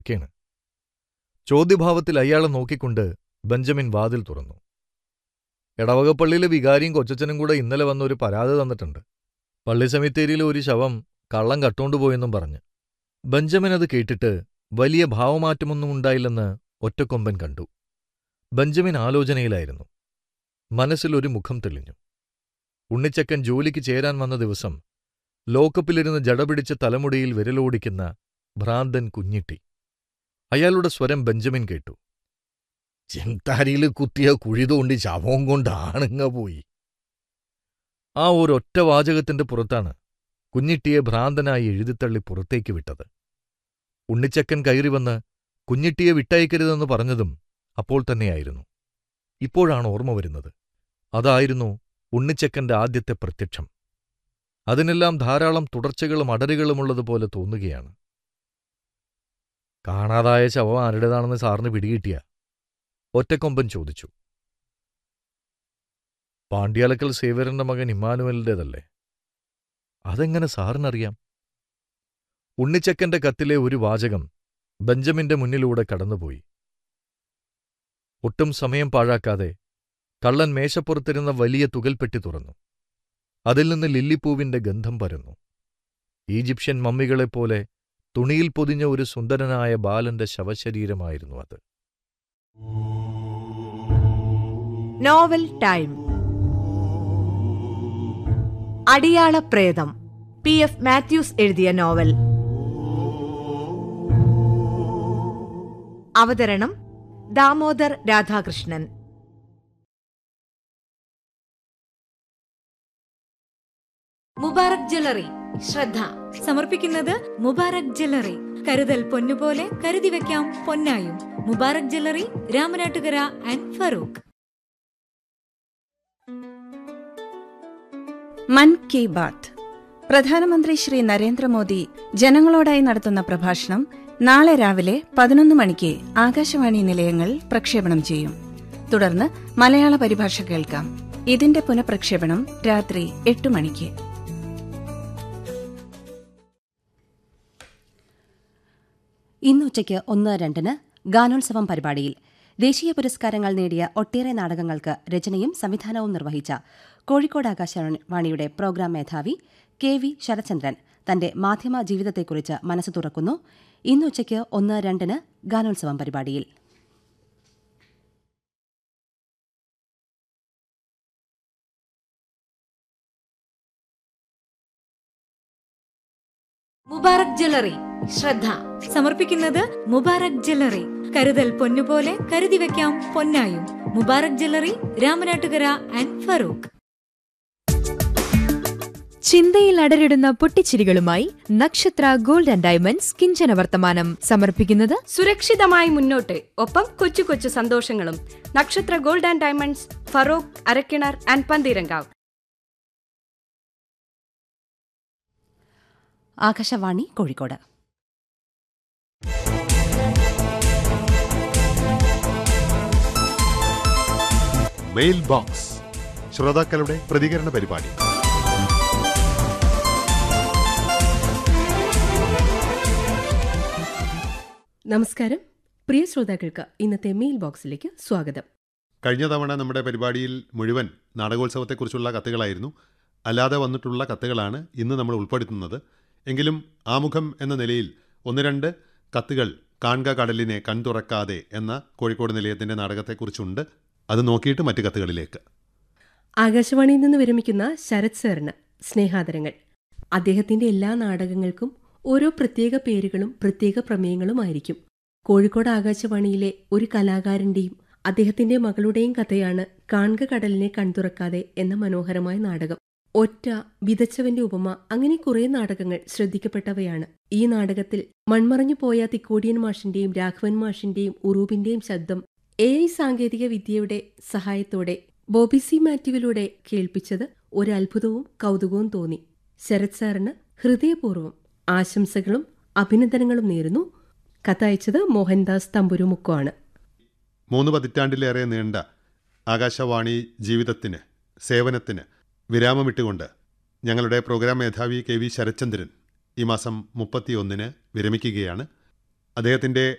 ക്കേണ് ചോദ്യഭാവത്തിൽ അയാളെ നോക്കിക്കൊണ്ട് ബെഞ്ചമിൻ വാതിൽ തുറന്നു എടവകപ്പള്ളിയിലെ വികാരിയും കൊച്ചച്ചനും കൂടെ ഇന്നലെ വന്ന ഒരു പരാതി തന്നിട്ടുണ്ട് പള്ളി സെമിത്തേരിയിലെ ഒരു ശവം കള്ളം കട്ടുകൊണ്ടുപോയെന്നും പറഞ്ഞ് ബെഞ്ചമിൻ അത് കേട്ടിട്ട് വലിയ ഭാവമാറ്റമൊന്നും ഉണ്ടായില്ലെന്ന് ഒറ്റക്കൊമ്പൻ കണ്ടു ബെഞ്ചമിൻ ആലോചനയിലായിരുന്നു മനസ്സിൽ ഒരു മുഖം തെളിഞ്ഞു ഉണ്ണിച്ചക്കൻ ജോലിക്ക് ചേരാൻ വന്ന ദിവസം ലോക്കപ്പിലിരുന്ന് ജടപിടിച്ച് തലമുടിയിൽ വിരലോടിക്കുന്ന ഭ്രാന്തൻ കുഞ്ഞിട്ടി അയാളുടെ സ്വരം ബെഞ്ചമിൻ കേട്ടു ചെങ്താരിയിൽ കുത്തിയ കുഴി തോണ്ടി ശവവും കൊണ്ട് ആണുങ്ങ പോയി ആ ഒരൊറ്റ വാചകത്തിന്റെ പുറത്താണ് കുഞ്ഞിട്ടിയെ ഭ്രാന്തനായി എഴുതിത്തള്ളി പുറത്തേക്ക് വിട്ടത് ഉണ്ണിച്ചക്കൻ കയറി വന്ന് കുഞ്ഞിട്ടിയെ വിട്ടയക്കരുതെന്ന് പറഞ്ഞതും അപ്പോൾ തന്നെയായിരുന്നു ഇപ്പോഴാണ് ഓർമ്മ വരുന്നത് അതായിരുന്നു ഉണ്ണിച്ചക്കന്റെ ആദ്യത്തെ പ്രത്യക്ഷം അതിനെല്ലാം ധാരാളം തുടർച്ചകളും അടരുകളുമുള്ളതുപോലെ തോന്നുകയാണ് കാണാതായ ശവം ആരുടേതാണെന്ന് സാറിന് പിടികിട്ടിയ ഒറ്റക്കൊമ്പൻ ചോദിച്ചു പാണ്ഡ്യാലക്കൽ സേവ്യറിന്റെ മകൻ ഇമ്മാനുവലിൻ്റെതല്ലേ അതെങ്ങനെ സാറിനറിയാം ഉണ്ണിച്ചക്കന്റെ കത്തിലെ ഒരു വാചകം ബെഞ്ചമിന്റെ മുന്നിലൂടെ കടന്നുപോയി ഒട്ടും സമയം പാഴാക്കാതെ കള്ളൻ മേശപ്പുറത്തിരുന്ന വലിയ തുകൽപ്പെട്ടി തുറന്നു അതിൽ നിന്ന് ലില്ലിപ്പൂവിന്റെ ഗന്ധം പരന്നു ഈജിപ്ഷ്യൻ മമ്മികളെപ്പോലെ തുണിയിൽ പൊതിഞ്ഞ ഒരു സുന്ദരനായ ബാലന്റെ ശവശരീരമായിരുന്നു അത് നോവൽ ടൈം അടിയാള പ്രേതം പി എഫ് മാത്യൂസ് എഴുതിയ നോവൽ അവതരണം ദാമോദർ രാധാകൃഷ്ണൻ മുബാറക് ജ്വല്ലറി ശ്രദ്ധ സമർപ്പിക്കുന്നത് മുബാറക് ജ്വല്ലറി കരുതൽ പൊന്നുപോലെ കരുതി വെക്കാം പൊന്നായും മുബാറക് ജ്വല്ലറി രാമനാട്ടുകര ആൻഡ് ഫറൂഖ് മൻ കി ബാത്ത് പ്രധാനമന്ത്രി ശ്രീ നരേന്ദ്രമോദി ജനങ്ങളോടായി നടത്തുന്ന പ്രഭാഷണം നാളെ രാവിലെ പതിനൊന്ന് മണിക്ക് ആകാശവാണി നിലയങ്ങൾ പ്രക്ഷേപണം ചെയ്യും തുടർന്ന് മലയാള പരിഭാഷ കേൾക്കാം ഇതിന്റെ പുനഃപ്രക്ഷേപണം രാത്രി എട്ട് മണിക്ക് ഇന്ന് ഉച്ചയ്ക്ക് ഒന്ന് രണ്ടിന് ഗാനോത്സവം പരിപാടിയിൽ ദേശീയ പുരസ്കാരങ്ങൾ നേടിയ ഒട്ടേറെ നാടകങ്ങൾക്ക് രചനയും സംവിധാനവും നിർവഹിച്ച കോഴിക്കോട് ആകാശവാണിയുടെ പ്രോഗ്രാം മേധാവി കെ വി ശരചന്ദ്രൻ തന്റെ മാധ്യമ ജീവിതത്തെക്കുറിച്ച് മനസ്സ് തുറക്കുന്നു ഇന്ന് ഉച്ചയ്ക്ക് ഒന്ന് രണ്ടിന് ഗാനോത്സവം പരിപാടിയിൽ മുബാറക് ജ്വല്ലറി ശ്രദ്ധ സമർപ്പിക്കുന്നത് മുബാറക് ജ്വല്ലറി കരുതൽ പൊന്നുപോലെ കരുതി വെക്കാം പൊന്നായും മുബാറക് ജ്വല്ലറി രാമനാട്ടുകര ആൻഡ് ഫറൂഖ് ചിന്തയിൽ അടരിടുന്ന പൊട്ടിച്ചിരികളുമായി നക്ഷത്ര ഗോൾഡ് ആൻഡ് ഡയമണ്ട്സ് കിഞ്ചന വർത്തമാനം സമർപ്പിക്കുന്നത് സുരക്ഷിതമായി മുന്നോട്ട് ഒപ്പം കൊച്ചു കൊച്ചു സന്തോഷങ്ങളും Nakshatra gold and diamonds Farook Arakkinar and Pantheerankavu Akashvani Kozhikode mail box ശ്രോതാക്കളുടെ പ്രതികരണ പരിപാടി നമസ്കാരം പ്രിയ ശ്രോതാക്കൾക്ക് ഇന്നത്തെ മെയിൽ ബോക്സിലേക്ക് സ്വാഗതം കഴിഞ്ഞ തവണ നമ്മുടെ പരിപാടിയിൽ മുഴുവൻ നാടകോത്സവത്തെക്കുറിച്ചുള്ള കത്തുകളായിരുന്നു അല്ലാതെ വന്നിട്ടുള്ള കത്തുകളാണ് ഇന്ന് നമ്മൾ ഉൾപ്പെടുത്തുന്നത് എങ്കിലും ആമുഖം എന്ന നിലയിൽ ഒന്ന് രണ്ട് കത്തുകൾ കാൺക കടലിനെ കൺതുറക്കാതെ എന്ന കോഴിക്കോട് നിലയത്തിൻ്റെ നാടകത്തെക്കുറിച്ചുണ്ട് അത് നോക്കിയിട്ട് മറ്റു കത്തുകളിലേക്ക് ആകാശവാണിയിൽ നിന്ന് വിരമിക്കുന്ന ശരത് സാറിന് സ്നേഹാദരങ്ങൾ അദ്ദേഹത്തിന്റെ എല്ലാ നാടകങ്ങൾക്കും ഓരോ പ്രത്യേക പേരുകളും പ്രത്യേക പ്രമേയങ്ങളുമായിരിക്കും കോഴിക്കോട് ആകാശവാണിയിലെ ഒരു കലാകാരന്റെയും അദ്ദേഹത്തിന്റെ മകളുടെയും കഥയാണ് കാൺക കടലിനെ കൺതുറക്കാതെ എന്ന മനോഹരമായ നാടകം ഒറ്റ വിതച്ചവന്റെ ഉപമ അങ്ങനെ കുറെ നാടകങ്ങൾ ശ്രദ്ധിക്കപ്പെട്ടവയാണ് ഈ നാടകത്തിൽ മൺമറഞ്ഞു പോയ തിക്കോടിയൻ മാഷിന്റെയും രാഘവൻ മാഷിന്റെയും ഉറൂബിന്റെയും ശബ്ദം എ ഐ സാങ്കേതിക വിദ്യയുടെ സഹായത്തോടെ ബോബി സി മാത്യുവിലൂടെ കേൾപ്പിച്ചത് ഒരു അത്ഭുതവും കൗതുകവും തോന്നി ശരത് സാറിന് ഹൃദയപൂർവ്വം ആശംസകളും അഭിനന്ദനങ്ങളും നേരുന്നു കത്തയച്ചത് മോഹൻദാസ് തമ്പുരുമുക്കോ ആണ് മൂന്ന് പതിറ്റാണ്ടിലേറെ നീണ്ട ആകാശവാണി ജീവിതത്തിന് സേവനത്തിന് വിരാമമിട്ടുകൊണ്ട് ഞങ്ങളുടെ പ്രോഗ്രാം മേധാവി കെ വി ശരത്ചന്ദ്രൻ ഈ മാസം മുപ്പത്തിയൊന്നിന് വിരമിക്കുകയാണ് അദ്ദേഹത്തിൻ്റെ